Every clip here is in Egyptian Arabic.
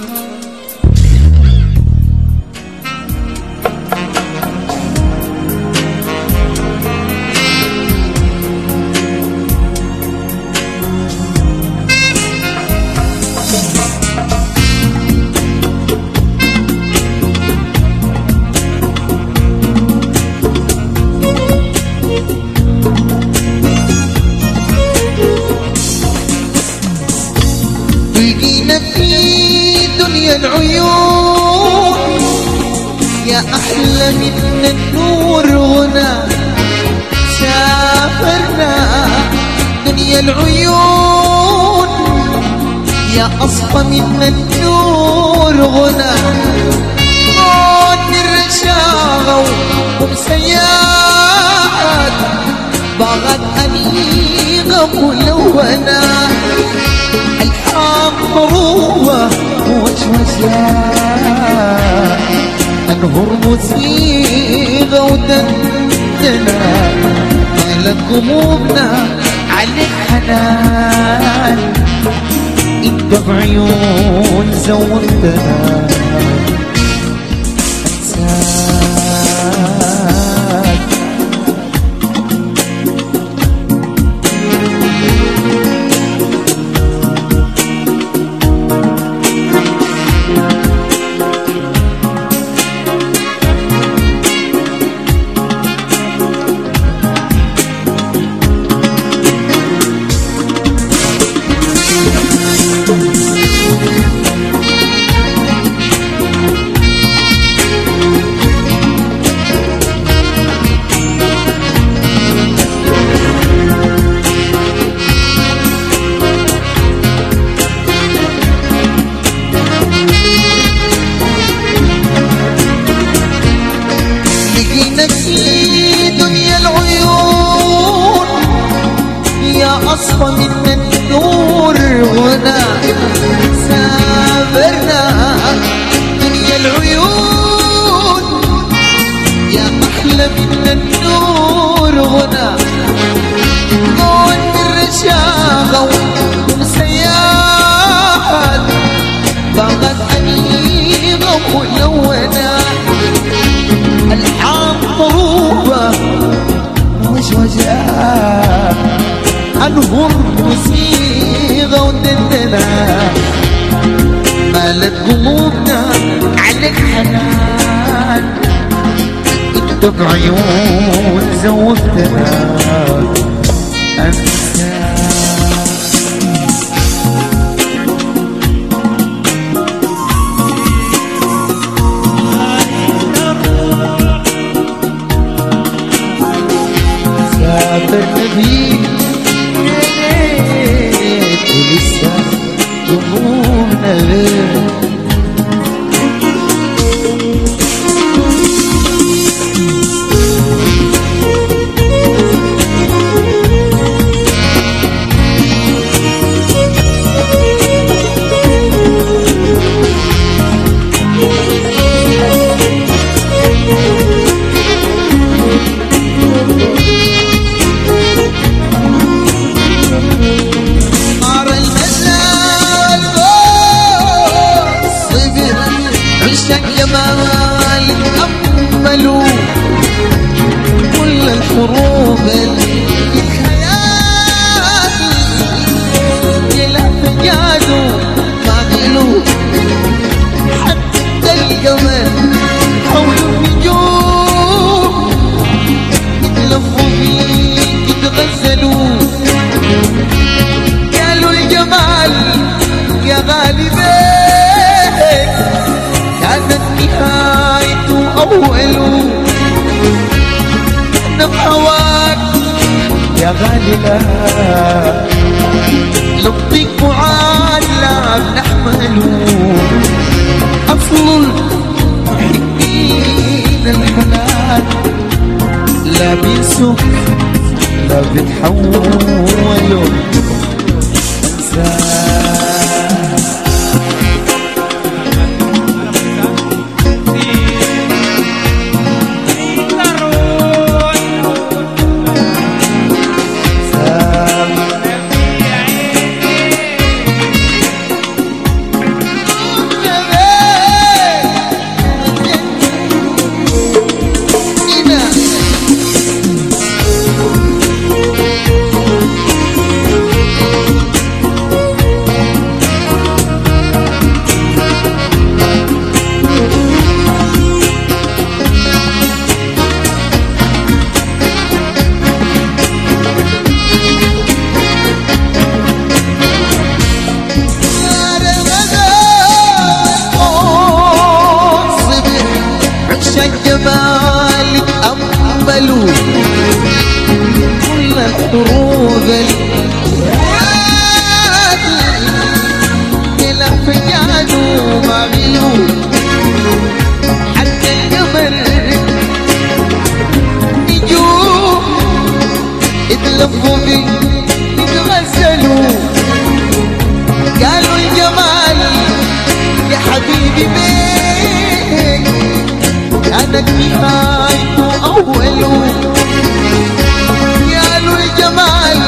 بقينا في دنيا العيون يا أحلى من النور هنا سافرنا دنيا العيون يا أصفى من النور هنا كون الرشاقة ومسيات بغت أنيقة ملونة الحمروة وشوشات أنهر موسيقى ودندنا مالك قلوبنا عليك حنان انت بعيون زودتنا انساك لقينا في دنيا العيون يا أصفى من النور هنا سافرنا دنيا العيون يا أحلى من النور هنا كون الرشاقة ومسيات بغت أنيقة ملونة الحمروبة مش وجهها أنهر موسيقى ودندنا مالت قلوبنا عليك حنان انت بعيون زوجتنا انسى سافر نبي ولسه همومنا غير نار المزال صبر عشق جمال أملوا كل الحروب الخيال يلف جادوا ما قالوا حتى القمر حولوا النجوم يتلفوا فيك يتغزلوا قالوا الجمال يا غالبي كانت نهايته أوله نم هواك يا غالبة لطيك معادلة بنحمله أصل المحبين الحلال لا بينسوا لا بتحولوا حبيبي كانت نهايته أوله يا له الجمال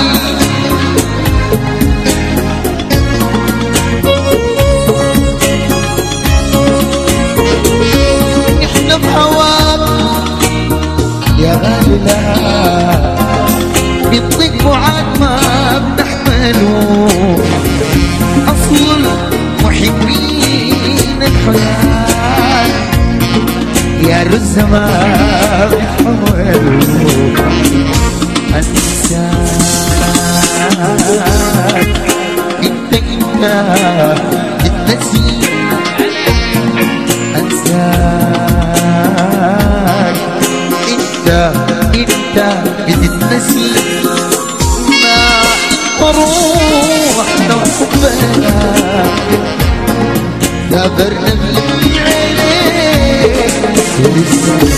احنا بهواك يا غالي لا بالضيق وعاد ما بنحمله أصل محبين الحياة يا رز ما بيحولوا أنساك انت انت تتنسي انساك انت انت بتتنسي ما تروح لو حبنا كبرنا اللي عينيك ولسه